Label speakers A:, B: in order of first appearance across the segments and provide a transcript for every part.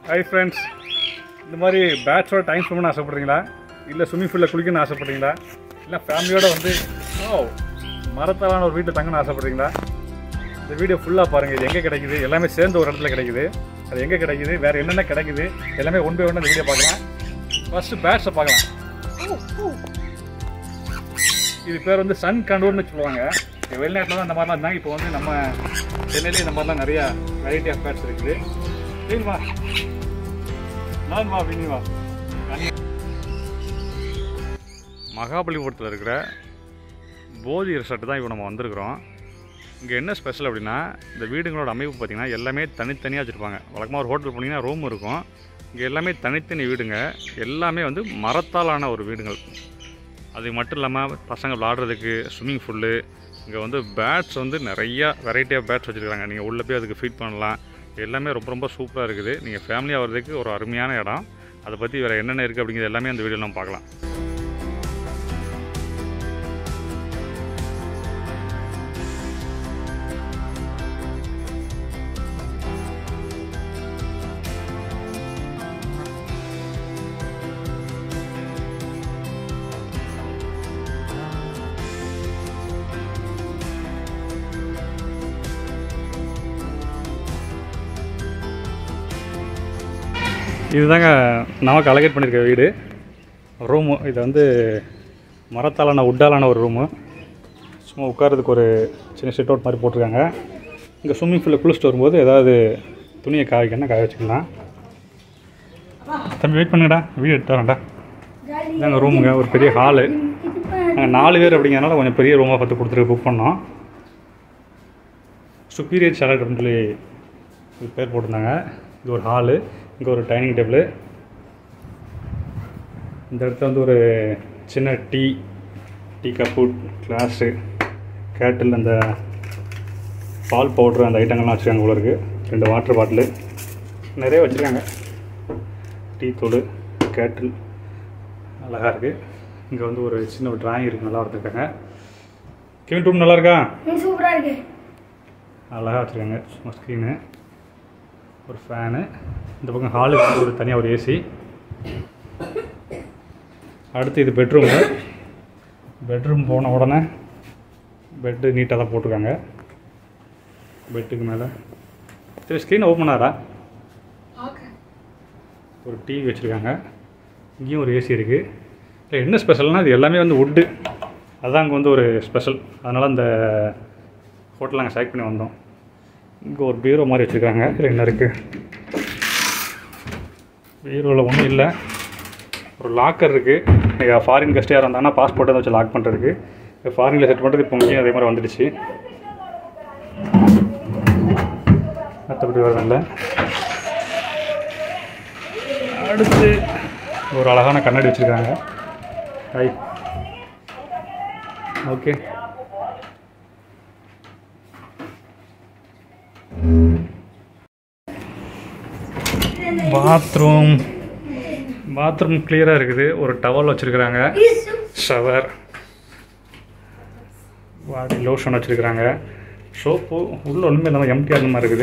A: Hi friends இந்த மாதிரி பேட்ஸோட time spend பண்ண ஆசைப்படுறீங்களா இல்லை ஸ்விம்மிங் பூலில் குளிக்கணும்னு ஆசைப்படுறீங்களா இல்லை ஃபேமிலியோட வந்து ஓ மரத்தாலான ஒரு வீட்டில் தங்கணும்னு ஆசைப்படுறீங்களா இந்த வீடியோ ஃபுல்லாக பாருங்கள் இது எங்கே கிடைக்குது எல்லாமே சேர்ந்து ஒரு இடத்துல கிடைக்குது அது எங்கே கிடைக்குது வேறு என்னென்ன கிடைக்குது எல்லாமே ஒன் பை ஒன் இந்த வீடியோ பார்க்கலாம் ஃபஸ்ட்டு பேட்ஸை பார்க்கலாம் இது பேர் வந்து சன் கண்டூர்னு சொல்லுவாங்க இங்க வெளிநாட்டில் தான் இந்த மாதிரிலாம் இருந்தாங்க இப்போ வந்து நம்ம சென்னையிலே இந்த மாதிரிலாம் நிறையா வெரைட்டி ஆஃப் பேட்ஸ் இருக்குது சரி வா நான் வா வினி வா மகாபலிபுரத்தில் இருக்கிற போதி ரிசார்ட் தான் இப்போ நம்ம வந்திருக்கிறோம் இங்கே என்ன ஸ்பெஷல் அப்படின்னா இந்த வீடுங்களோட அமைப்பு பார்த்திங்கன்னா எல்லாமே தனித்தனியாக வச்சுருப்பாங்க வழக்கமாக ஒரு ஹோட்டல் போனீங்கன்னா ரூம் இருக்கும் இங்கே எல்லாமே தனித்தனி வீடுங்க எல்லாமே வந்து மரத்தாலான ஒரு வீடுங்கள் அது மட்டும் இல்லாமல் பசங்க விளாடுறதுக்கு ஸ்விம்மிங் ஃபுல்லு இங்கே வந்து பேட்ஸ் வந்து நிறையா வெரைட்டி ஆஃப் பேட்ஸ் வச்சுருக்காங்க நீங்கள் உள்ளே போய் அதுக்கு ஃபீட் பண்ணலாம் எல்லாமே ரொம்ப ரொம்ப சூப்பராக இருக்குது நீங்கள் ஃபேமிலியாக வர்றதுக்கு ஒரு அருமையான இடம் அதை பற்றி வேறு என்னென்ன இருக்குது அப்படிங்கிறது எல்லாமே அந்த வீடியோவில் நம்ம பார்க்கலாம் இதுதாங்க நமக்கு அலகேட் பண்ணியிருக்க வீடு ரூமு இது வந்து மரத்தாலான உட்டாலான ஒரு ரூமு சும்மா உட்காரதுக்கு ஒரு சின்ன செட் அவுட் மாதிரி போட்டிருக்காங்க இங்கே ஸ்விம்மிங் பூலில் குளிச்சுட்டு வரும்போது ஏதாவது துணியை காய வைக்கணும்னா காய வச்சுக்கலாம் தம்பி வெயிட் பண்ணுங்கடா வீடு எடுத்து வரேன்டா இதாங்க ரூமுங்க ஒரு பெரிய ஹாலு நாங்கள் நாலு பேர் அப்படிங்கிறனால கொஞ்சம் பெரிய ரூமாக பார்த்து கொடுத்துட்டு புக் பண்ணோம் சுப்பீரியர் சாலட் அப்படின்னு சொல்லி இது பேர் போட்டிருந்தாங்க இது ஒரு ஹாலு இங்கே ஒரு டைனிங் டேபிள் இந்த இடத்துல வந்து ஒரு சின்ன டீ டீ கப்பு கிளாஸு கேட்டில் அந்த பால் பவுட்ரு அந்த ஐட்டங்கள்லாம் வச்சுருக்காங்க உள்ள இருக்குது ரெண்டு வாட்டர் பாட்டிலு நிறைய வச்சுருக்காங்க டீ தூள் கேட்டில் அழகாக இருக்குது இங்கே வந்து ஒரு சின்ன ஒரு டிராயிங் இருக்குது நல்லா வச்சுருக்காங்க கிவன் ரூம் நல்லா இருக்கா
B: சூப்பரா இருக்கு
A: அழகாக வச்சுருக்காங்க சும்மா ஸ்க்ரீனு ஒரு ஃபேனு இந்த பக்கம் ஹாலுக்கு வந்து ஒரு தனியாக ஒரு ஏசி அடுத்து இது பெட்ரூமு பெட்ரூம் போன உடனே பெட்டு நீட்டாக தான் போட்டிருக்காங்க பெட்டுக்கு மேலே சரி ஸ்க்ரீன் ஓப்பன் ஆகிறா ஒரு டிவி வச்சுருக்காங்க இங்கேயும் ஒரு ஏசி இருக்குது இல்லை என்ன ஸ்பெஷல்னால் இது எல்லாமே வந்து வுட்டு அதுதான் அங்கே வந்து ஒரு ஸ்பெஷல் அதனால் அந்த ஹோட்டல் நாங்கள் செலக்ட் பண்ணி வந்தோம் இங்கே ஒரு பீரோ மாதிரி வச்சுருக்காங்க இதில் என்ன இருக்குது பீரோவில் ஒன்றும் இல்லை ஒரு லாக்கர் இருக்குது ஃபாரின் கெஸ்ட் யார் வந்தாங்கன்னா பாஸ்போர்ட்டை வச்சு லாக் பண்ணுறதுக்கு இப்போ ஃபாரினில் செட் பண்ணுறது இப்போ இங்கேயும் அதே மாதிரி வந்துடுச்சு மற்றபடி வரதில்ல அடுத்து ஒரு அழகான கண்ணாடி வச்சுருக்காங்க ஹாய் ஓகே பாத்ரூம் பாத்ரூம் கிளியராக இருக்குது ஒரு டவல் வச்சுருக்குறாங்க ஷவர் பாடி லோஷன் வச்சுருக்குறாங்க சோப்பு உள்ள ஒன்றுமே இல்லாமல் எம்டிஆர் மாதிரி இருக்குது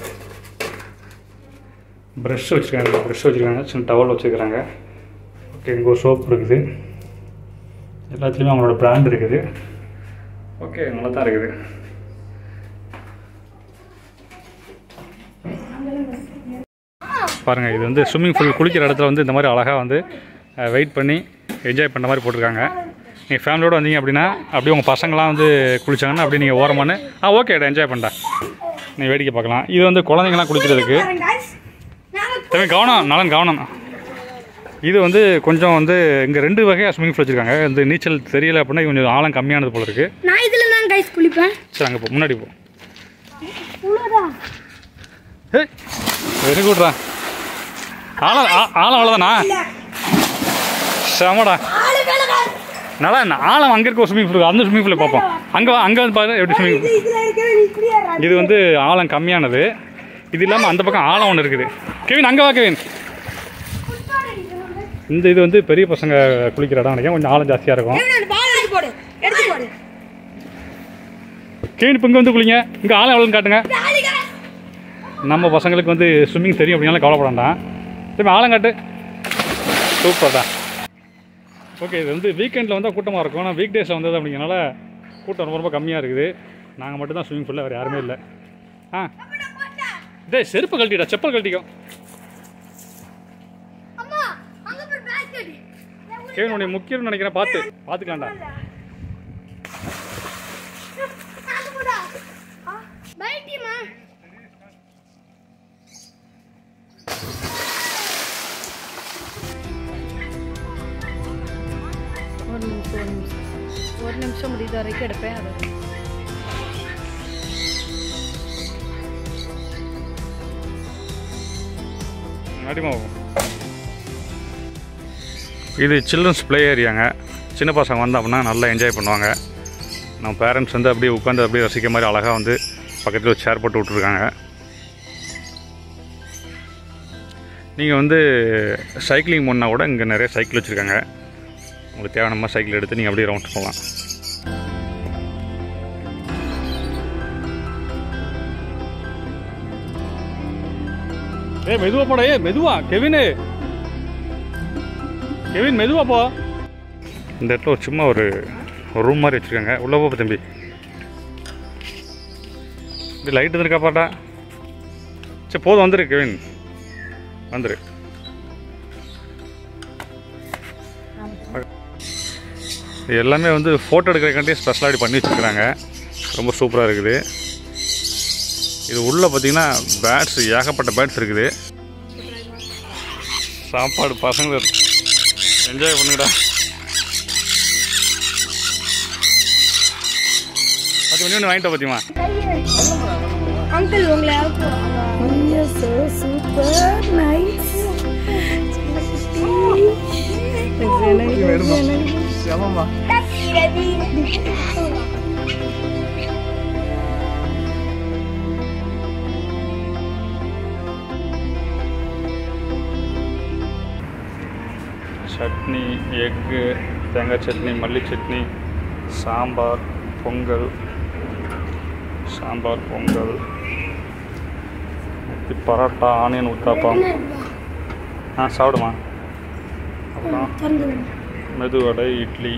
A: ப்ரஷ் வச்சுருக்காங்க ப்ரஷ் வச்சுருக்காங்க சின்ன டவல் வச்சுருக்குறாங்க ஓகே இங்கே ஒரு சோப் இருக்குது எல்லாத்துலேயுமே அவங்களோட பிராண்ட் இருக்குது ஓகே நல்லா தான் இருக்குது பாருங்கள் இது வந்து ஸ்விம்மிங் பூல் குளிக்கிற இடத்துல வந்து இந்த மாதிரி அழகாக வந்து வெயிட் பண்ணி என்ஜாய் பண்ணுற மாதிரி போட்டிருக்காங்க நீங்கள் ஃபேமிலியோடு வந்தீங்க அப்படின்னா அப்படியே உங்கள் பசங்களாம் வந்து குளிச்சாங்கன்னா அப்படியே நீங்கள் ஓரமானு ஆ ஓகே என்ஜாய் பண்ணா நீ வேடிக்கை பார்க்கலாம் இது வந்து குழந்தைங்களாம் குளிக்கிறதுக்கு தம்பி கவனம் நலன் கவனம் இது வந்து கொஞ்சம் வந்து இங்கே ரெண்டு வகையாக ஸ்விம்மிங் பூல் வச்சுருக்காங்க இந்த நீச்சல் தெரியல அப்படின்னா இது கொஞ்சம் ஆழம் கம்மியானது போல இருக்குது
B: நான் இதுல தான் கைஸ் குளிப்பேன்
A: சரி அங்கே போ முன்னாடி போ
B: இவ்வளோதா
A: ஹே வெரி குட்ரா ஆழம் ஆ- ஆழம் அவ்வளோதானா செமடா நல்லா என்ன ஆழம் அங்கே இருக்க ஸ்விம்மிங் பூல் அந்த ஸ்விம்மிங் பூலை பார்ப்போம் அங்கே அங்கே வந்து பாரு எப்படி ஸ்விம்மிங் பூல்
B: இதுல இருக்கிற நீ இப்படியே
A: இது வந்து ஆழம் கம்மியானது இது இல்லாமல் அந்த பக்கம் ஆழம் ஒன்று இருக்குது கெவின் அங்கே வா கெவின் இந்த இது வந்து பெரிய பசங்க குளிக்கிற இடம் நினைக்கிறேன் கொஞ்சம் ஆழம் ஜாஸ்தியாக இருக்கும்
B: பால் எடுத்து போடு எடுத்து போடு
A: கெவின் இப்போ இங்கே வந்து குளிங்க இங்கே ஆழம் எவ்வளோன்னு காட்டுங்க நம்ம பசங்களுக்கு வந்து ஸ்விம்மிங் தெரியும் அப்படின்னாலும் கவலைப்பட வேண்டாம் திரும்ப ஆழங்காட்டு சூப்பர் தான் ஓகே இது வந்து வீக்கெண்டில் வந்தால் கூட்டமாக இருக்கும் ஆனால் வீக் டேஸில் வந்தது அப்படிங்கிறனால கூட்டம் ரொம்ப ரொம்ப கம்மியாக இருக்குது நாங்கள் மட்டும் தான் ஸ்விம்மிங் ஃபுல்லாக வேறு யாருமே இல்லை ஆ டேய் செருப்பு கழட்டிடா செப்பல் கழட்டிக்கோ
B: அம்மா அங்க போய் பேஸ்கெட்
A: கேவன் உன்னை முக்கியம்னு நினைக்கிறேன் பார்த்து பார்த்துக்கலாம்டா
B: அங்க போடா பைட்டிமா
C: ஒரு நிமிஷம் ஒரு நிமிஷம் ஒரு நிமிஷம் முடியுது வரைக்கும் எடுப்பேன் அது
A: நடிமா இது சில்ட்ரன்ஸ் ப்ளே ஏரியாங்க சின்ன பசங்க வந்து அப்படின்னா நல்லா என்ஜாய் பண்ணுவாங்க நம்ம பேரண்ட்ஸ் வந்து அப்படியே உட்காந்து அப்படியே ரசிக்க மாதிரி அழகாக வந்து பக்கத்தில் ஒரு சேர் போட்டு விட்ருக்காங்க நீங்கள் வந்து சைக்கிளிங் பண்ணால் கூட இங்கே நிறைய சைக்கிள் வச்சுருக்காங்க உங்களுக்கு தேவையான மாதிரி சைக்கிள் எடுத்து நீங்கள் அப்படியே ரவுண்ட் போகலாம் ஏ மெதுவா போடா ஏ மெதுவா கெவின் கெவின் மெதுவா போ இந்த இடத்துல ஒரு சும்மா ஒரு ஒரு ரூம் மாதிரி வச்சுருக்காங்க உள்ளே போ தம்பி இது லைட் இருந்திருக்கா பாட்டா சரி போதும் வந்துரு கெவின் வந்துரு இது எல்லாமே வந்து ஃபோட்டோ எடுக்கிறக்காண்டி ஸ்பெஷலாக இப்படி பண்ணி வச்சுருக்காங்க ரொம்ப சூப்பராக இருக்குது இது உள்ளே பார்த்தீங்கன்னா பேட்ஸ் ஏகப்பட்ட பேட்ஸ் இருக்குது சாப்பாடு பசங்க என்ஜாய் பண்ணுங்கடா பத்து மணி ஒன்று வாங்கிட்டோம் பார்த்திமா
B: அங்கிள் உங்களை யாரும்
C: சூப்பர் நைஸ்
A: சட்னி எக்கு தேங்காய் சட்னி மல்லி சட்னி சாம்பார் பொங்கல் சாம்பார் பொங்கல் இது பரோட்டா ஆனியன் உத்தாப்பம் ஆ சாப்பிடுமா அப்புறம் medu vada idli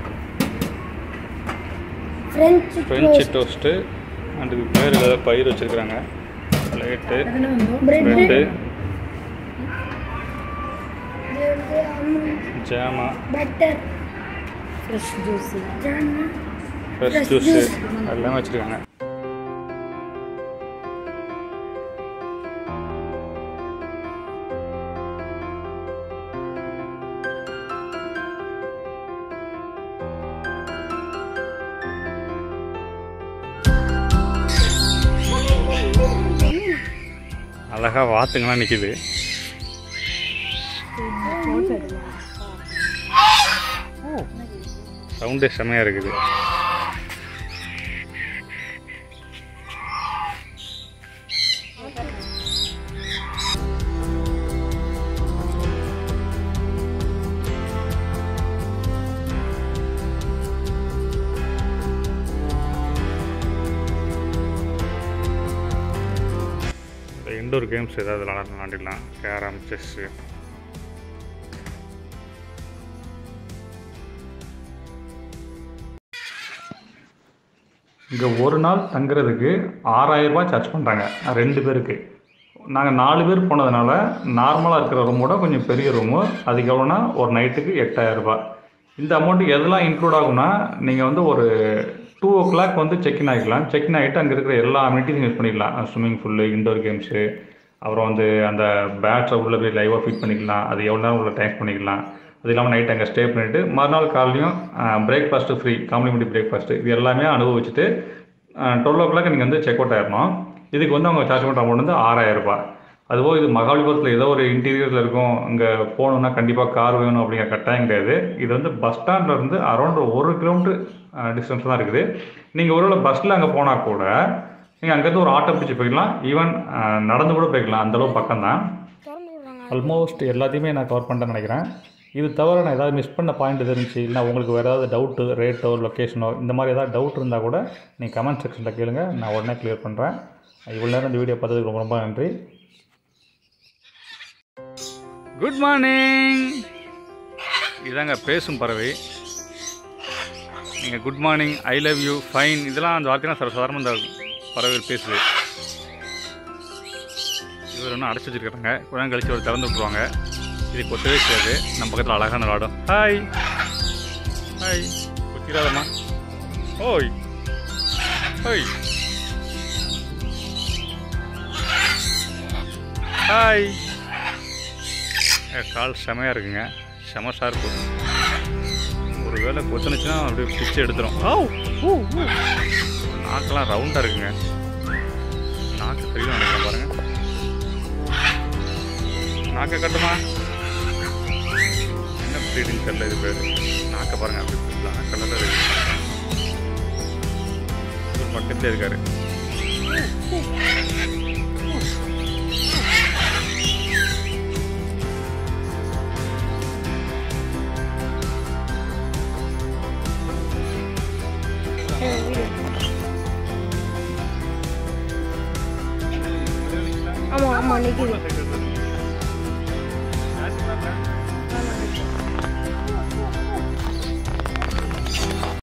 B: French
A: French toast and இது பேர் ஏதாவது பயிர் வச்சுருக்குறாங்க ப்ளேட்டு
B: பிரெட்
A: ப்ரெட்டு ஜாமா
B: butter
C: fresh juice
A: fresh juice எல்லாமே வச்சுருக்காங்க அழகாக வாத்துங்கலாம் நிற்கிது சவுண்டே செமையாக இருக்குது இந்த இண்டோர் கேம்ஸ் ஏதாவது விளாட விளாண்டிடலாம் கேரம் செஸ்ஸு இங்கே ஒரு நாள் தங்குறதுக்கு ஆறாயிரம் ரூபாய் சார்ஜ் பண்ணுறாங்க ரெண்டு பேருக்கு நாங்கள் நாலு பேர் போனதுனால நார்மலாக இருக்கிற ரூமோட கொஞ்சம் பெரிய ரூமு அதுக்கு எவ்வளோனா ஒரு நைட்டுக்கு எட்டாயிரம் ரூபாய் இந்த அமௌண்ட்டு எதெல்லாம் இன்க்ளூட் ஆகும்னா நீங்கள் வந்து ஒரு டூ ஓ கிளாக் வந்து செக்இன் ஆகிக்கலாம் செக்இன் ஆகிட்டு அங்கே இருக்கிற எல்லா அமினிட்டிஸும் யூஸ் பண்ணிக்கலாம் ஸ்விம்மிங் ஃபுல்லு இண்டோர் கேம்ஸு அப்புறம் வந்து அந்த பேட்ஸை உள்ளே போய் லைவாக ஃபிட் பண்ணிக்கலாம் அது எவ்வளோ நேரம் உள்ள டைம் பண்ணிக்கலாம் அது இல்லாமல் நைட் அங்கே ஸ்டே பண்ணிவிட்டு மறுநாள் காலையிலையும் பிரேக்ஃபாஸ்ட்டு ஃப்ரீ காம்ப்ளிமெண்ட்ரி பிரேக்ஃபாஸ்ட்டு இது எல்லாமே அனுபவிச்சுட்டு டுவெல் ஓ கிளாக் நீங்கள் வந்து செக் அவுட் ஆயிடணும் இதுக்கு வந்து அவங்க சார்ஜ் பண்ணுற அமௌண்ட் வந்து ஆறாயிரம் ரூபாய் அதுபோக இது மகாபலிபுரத்தில் ஏதோ ஒரு இன்டீரியரில் இருக்கும் இங்கே போகணுன்னா கண்டிப்பாக கார் வேணும் அப்படிங்கிற கட்டாயம் கிடையாது இது வந்து பஸ் ஸ்டாண்ட்ல இருந்து அரௌண்ட் ஒரு கிலோமீட்டர் டிஸ்டன்ஸ் தான் இருக்குது நீங்கள் ஒருவேளை பஸ்ஸில் அங்கே போனால் கூட நீங்கள் அங்கேருந்து ஒரு ஆட்டோ பிடிச்சி போய்க்கலாம் ஈவன் நடந்து கூட போய்க்கலாம் அந்தளவு பக்கம் தான்
B: திறந்து விடுறாங்க
A: ஆல்மோஸ்ட் எல்லாத்தையுமே நான் கவர் பண்ணிட்டேன்னு நினைக்கிறேன் இது தவிர நான் ஏதாவது மிஸ் பண்ண பாயிண்ட் தெரிஞ்சு இல்லை உங்களுக்கு வேறு ஏதாவது டவுட்டு ரேட்டோ லொக்கேஷனோ இந்த மாதிரி ஏதாவது டவுட் இருந்தால் கூட நீங்கள் கமெண்ட் செக்ஷனில் கேளுங்க நான் உடனே க்ளியர் பண்ணுறேன் இவ்வளோ நேரம் இந்த வீடியோ பார்த்ததுக்கு ரொம்ப ரொம்ப நன்றி குட் மார்னிங் இதாங்க பேசும் பறவை நீங்கள் good morning I love you fine இதெல்லாம் அந்த வார்த்தைலாம் சார் சாதாரண இந்த பறவைகள் பேசுது இவர் ஒன்றும் அடைச்சி வச்சிருக்காங்க கொஞ்ச நேரம் கழிச்சு ஒரு திறந்து விட்ருவாங்க இது கொத்தவே செய்யாது நம்ம பக்கத்தில் அழகான விளாடும் ஹாய் ஹாய் கொத்திராதம்மா ஓய் ஓய் ஹாய் கால் செமையாக இருக்குங்க செம ஷார்ப்பு ஒரு வேளை கொத்துனுச்சுன்னா அப்படியே பிச்சு எடுத்துரும் ஓ ஊ, ஊ. நாக்கெல்லாம் ரவுண்டாக இருக்குங்க நாக்கு தெரியும் நினைக்கிறேன் பாருங்க நாக்கை கட்டுமா என்ன ப்ரீடிங் தெரியல இது பேர் நாக்கை பாருங்க அப்படி பிளாக் கலரில் இருக்கு ஒரு பக்கத்துலேயே இருக்காரு
B: ஆமா ஆமா நிக்குது
A: ஆ